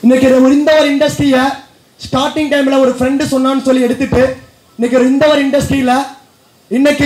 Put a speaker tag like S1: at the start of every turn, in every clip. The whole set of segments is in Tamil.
S1: இன்னைக்கு ஒரு இந்த ஒரு இண்டஸ்ட்ரியை ஸ்டார்டிங் டைம்ல ஒரு ஃப்ரெண்டு சொன்னான்னு சொல்லி எடுத்துட்டு இன்னைக்கு ஒரு இந்த ஒரு இண்டஸ்ட்ரியில இன்னைக்கு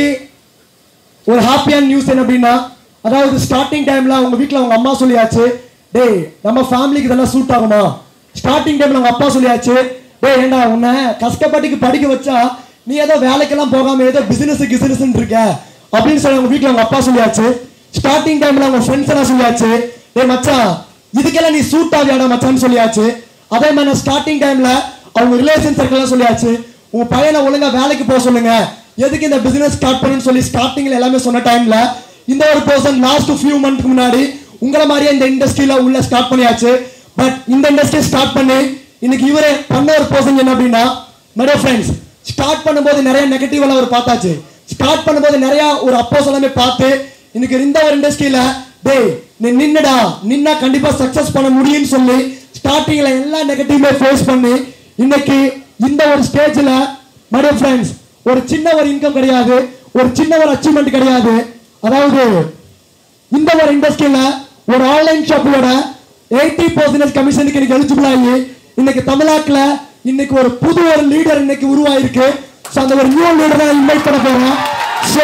S1: ஒரு ஹாப்பியான நியூஸ் என்ன அப்படின்னா அதாவது ஸ்டார்டிங் டைம்ல அவங்க வீட்ல அவங்க அம்மா சொல்லியாச்சு டேய் நம்ம ஃபேமிலிக்கு இதெல்லாம் சூட் ஆகுமா ஸ்டார்டிங் டைம்ல அவங்க அப்பா சொல்லியாச்சு டேய் ஏண்டா உன்னை கஷ்டப்பட்டுக்கு படிக்க வச்சா நீ ஏதோ வேலைக்கெல்லாம் போகாம ஏதோ பிசினஸ் கிசினஸ் இருக்க அப்படின்னு சொல்லி அவங்க வீட்ல அவங்க அப்பா சொல்லியாச்சு ஸ்டார்டிங் டைம்ல அவங்க ஃப்ரெண்ட்ஸ் எல்லாம் சொல்லியாச்சு டேய் மச்சான் இதுக்கெல்லாம் நீ சூட் ஆகியாடா மச்சான்னு சொல்லியாச்சு அதே மாதிரி ஸ்டார்டிங் டைம்ல அவங்க ரிலேஷன் சர்க்கிள் சொல்லியாச்சு உங்க பையனை ஒழுங்கா வேலைக்கு போக சொல்லுங்க எதுக்கு இந்த பிசினஸ் ஸ்டார்ட் பண்ணுன்னு சொல்லி ஸ்டார்டிங்ல எல்லாமே சொன்ன டைம்ல இந்த ஒரு பர்சன் லாஸ்ட் ஃபியூ மந்த்க்கு முன்னாடி உங்களை மாதிரியே இந்த இண்டஸ்ட்ரியில உள்ள ஸ்டார்ட் பண்ணியாச்சு பட் இந்த இண்டஸ்ட்ரி ஸ்டார்ட் பண்ணி இன்னைக்கு இவரே பண்ண ஒரு பர்சன் என்ன அப்படின்னா நிறைய ஃப்ரெண்ட்ஸ் ஸ்டார்ட் பண்ணும்போது நிறைய நெகட்டிவ் எல்லாம் அவர் பார்த்தாச்சு ஸ்டார்ட் பண்ணும்போது நிறைய ஒரு அப்போஸ் எல்லாமே பார்த்து இன்னைக்கு இந்த ஒரு இண்டஸ்ட்ரியில டேய் நீ நின்னுடா நின்னா கண்டிப்பா சக்சஸ் பண்ண முடியும்னு சொல்லி ஸ்டார்டிங்ல எல்லா நெகட்டிவ்மே ஃபேஸ் பண்ணி இன்னைக்கு இந்த ஒரு ஸ்டேஜ்ல மடிய ஃப்ரெண்ட்ஸ் ஒரு சின்ன ஒரு இன்கம் கிடையாது ஒரு சின்ன ஒரு அச்சீவ்மெண்ட் கிடையாது அதாவது இந்த ஒரு இண்டஸ்ட்ரியில ஒரு ஆன்லைன் ஷாப்போட எயிட்டி பர்சன்டேஜ் கமிஷனுக்கு இன்னைக்கு எலிஜிபிள் ஆகி இன்னைக்கு தமிழ்நாட்டுல இன்னைக்கு ஒரு புது ஒரு லீடர் இன்னைக்கு உருவாயிருக்கு ஸோ அந்த ஒரு நியூ லீடர் தான் இன்வைட் பண்ண போறோம் ஸோ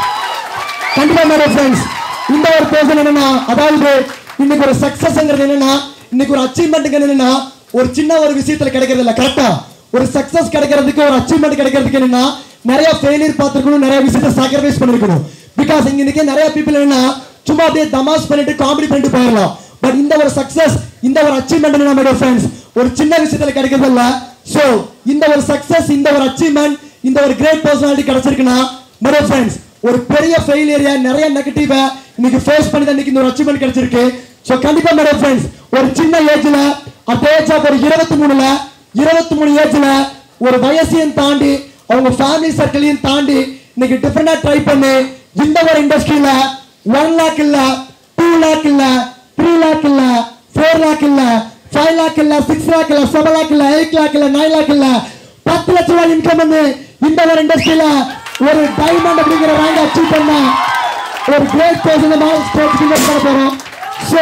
S1: கண்டிப்பா மேடம் ஃப்ரெண்ட்ஸ் இந்த ஒரு பர்சன் என்னன்னா அதாவது இன்னைக்கு ஒரு சக்சஸ்ங்கிறது என்னன்னா இன்னைக்கு ஒரு அச்சீவ்மெண்ட் என்னன்னா ஒரு சின்ன ஒரு விஷயத்துல கிடைக்கிறது இல்ல கரெக்டா ஒரு சக்சஸ் கிடைக்கிறதுக்கு ஒரு அச்சீவ்மெண்ட் கிடைக்கிறதுக்கு என்னன்னா நிறைய ஃபெயிலியர் பார்த்துருக்கணும் நிறைய விஷயத்த சாக்ரிஃபைஸ் பண்ணிருக்கணும் பிகாஸ் இங்க இன்னைக்கு நிறைய பீப்புள் என்னன்னா சும்மா அப்படியே தமாஸ் பண்ணிட்டு காமெடி பண்ணிட்டு போயிடலாம் பட் இந்த ஒரு சக்சஸ் இந்த ஒரு அச்சீவ்மெண்ட் என்ன மேடம் ஃப்ரெண்ட்ஸ் ஒரு சின்ன விஷயத்துல கிடைக்கிறது இல்ல சோ இந்த ஒரு சக்சஸ் இந்த ஒரு அச்சீவ்மெண்ட் இந்த ஒரு கிரேட் பர்சனாலிட்டி கிடைச்சிருக்குன்னா மேடம் ஃப்ரெண்ட்ஸ் ஒரு பெரிய ஃபெயிலியரை நிறைய நெகட்டிவ இன்னைக்கு ஃபேஸ் பண்ணி தான் இன்னைக்கு இந்த ஒரு அச்சீவ்மெண்ட் கிடைச்சிருக்கு ஸோ கண்டிப்பா மேடம் ஃப்ரெண்ட்ஸ் ஒரு சின்ன ஏஜ்ல அந்த ஏஜ் ஒரு இருபத்தி மூணுல இருபத்தி மூணு ஏஜ்ல ஒரு வயசையும் தாண்டி அவங்க ஃபேமிலி சர்க்கிளையும் தாண்டி இன்னைக்கு டிஃபரெண்டா ட்ரை பண்ணி இந்த ஒரு இண்டஸ்ட்ரியில ஒன் லேக் இல்ல டூ லேக் இல்ல த்ரீ லேக் இல்ல ஃபோர் லேக் இல்ல ஃபைவ் லேக் இல்ல சிக்ஸ் லேக் இல்ல செவன் லேக் இல்ல எயிட் லேக் இல்ல நைன் லேக் இல்ல பத்து லட்ச ரூபாய் இன்கம் வந்து இந்த ஒரு இண்டஸ்ட்ரியில ஒரு டைமண்ட் அப்படிங்கிற ரேங்க் அச்சீவ் பண்ண ஒரு கிரேட் பர்சன் ஸ்டேட் இன்வெஸ்ட் பண்ண போறோம் so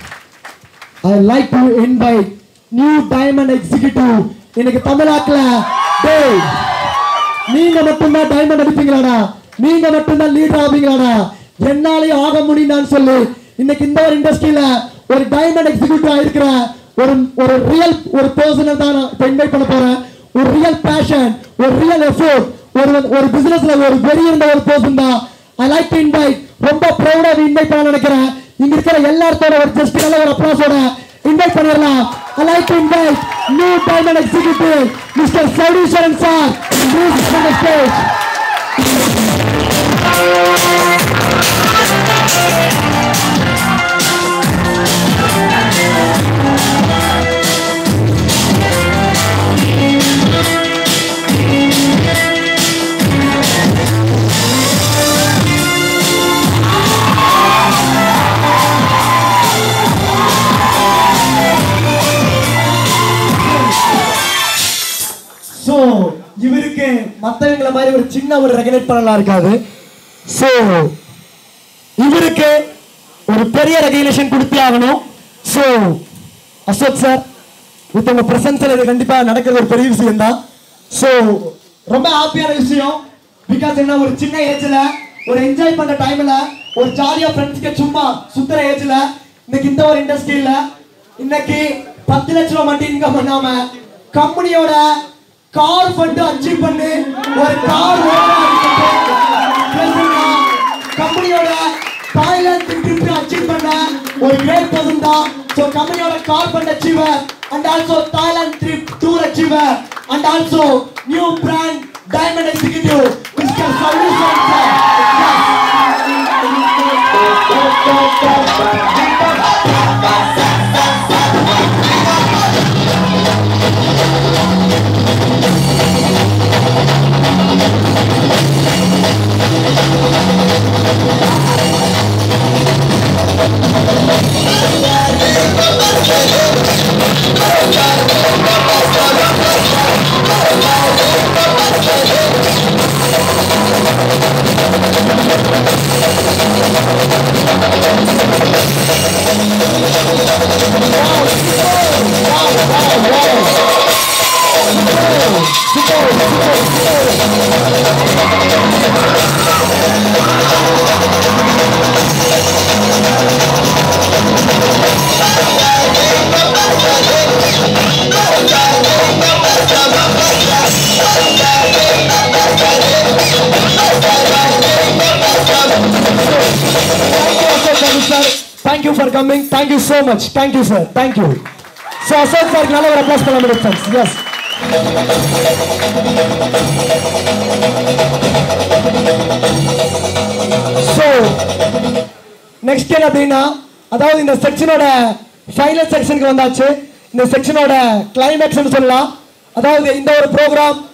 S1: I like to invite new diamond executive இன்னைக்கு தமிழ்நாட்டுல டேய் நீங்க மட்டும்தான் டைமண்ட் அடிப்பீங்களாடா நீங்க மட்டும்தான் லீடர் ஆவீங்களாடா என்னாலையும் ஆக முடியும்னு சொல்லி இன்னைக்கு இந்த ஒரு இண்டஸ்ட்ரியில ஒரு டைமண்ட் எக்ஸிக்யூட்டிவ் ஆயிருக்கிற ஒரு ஒரு ரியல் ஒரு பர்சனை தான் நான் இப்போ இன்வைட் பண்ண போறேன் ஒரு ரியல் பேஷன் ஒரு ரியல் எஃபோர்ட் ஒரு ஒரு பிசினஸ்ல ஒரு வெறி இருந்த ஒரு பர்சன் தான் ஐ லைக் டு இன்வைட் ரொம்ப ப்ரௌடா இன்வைட் பண்ண நினைக்கிறேன் இங்க இருக்கிற எல்லாத்தோட ஒரு ஜஸ்ட் நல்ல ஒரு அப்ளாஸோட இன்வைட் பண்ணிடலாம் I like to invite new diamond executive mister Chowdeswaran sir please from the stage so இவருக்கு மற்றவங்கள மாதிரி ஒரு சின்ன ஒரு ரெகனேட் பண்ணலாம் இருக்காது ஸோ இவருக்கு ஒரு பெரிய ரெகனேஷன் கொடுத்தே ஆகணும் ஸோ அசோக் சார் வித் உங்க பிரசன்ஸ்ல இது கண்டிப்பா நடக்கிறது ஒரு பெரிய விஷயம் தான் ஸோ ரொம்ப ஹாப்பியான விஷயம் பிகாஸ் என்ன ஒரு சின்ன ஏஜ்ல ஒரு என்ஜாய் பண்ற டைம்ல ஒரு ஜாலியா ஃப்ரெண்ட்ஸ்க்கு சும்மா சுத்துற ஏஜ்ல இன்னைக்கு இந்த ஒரு இண்டஸ்ட்ரியில இன்னைக்கு பத்து லட்ச ரூபாய் மட்டும் இன்கம் பண்ணாம கம்பெனியோட கார் ஃபண்ட் அச்சீவ் பண்ணி ஒரு கார் கம்பெனியோட தாய்லாந்து ட்ரிப் அச்சீவ் பண்ண ஒரு கிரேட் பர்சன் தான் ஸோ கம்பெனியோட car fund achiever and also Thailand trip tour achiever and also new brand diamond executive mister Chowdi sir
S2: Thank
S1: Thank you for coming. Thank you so much. Thank you, sir. Thank you. So, Ashok sir நல்ல ஒரு அப்ளாஸ் பண்ண முடியும் ஃப்ரெண்ட்ஸ் எஸ் ஸோ நெக்ஸ்ட் என்ன அப்படின்னா அதாவது இந்த செக்ஷனோட ஃபைனல் செக்ஷனுக்கு வந்தாச்சு இந்த செக்ஷனோட கிளைமேக்ஸ்னு சொல்லலாம் அதாவது இந்த ஒரு ப்ரோக்ராம்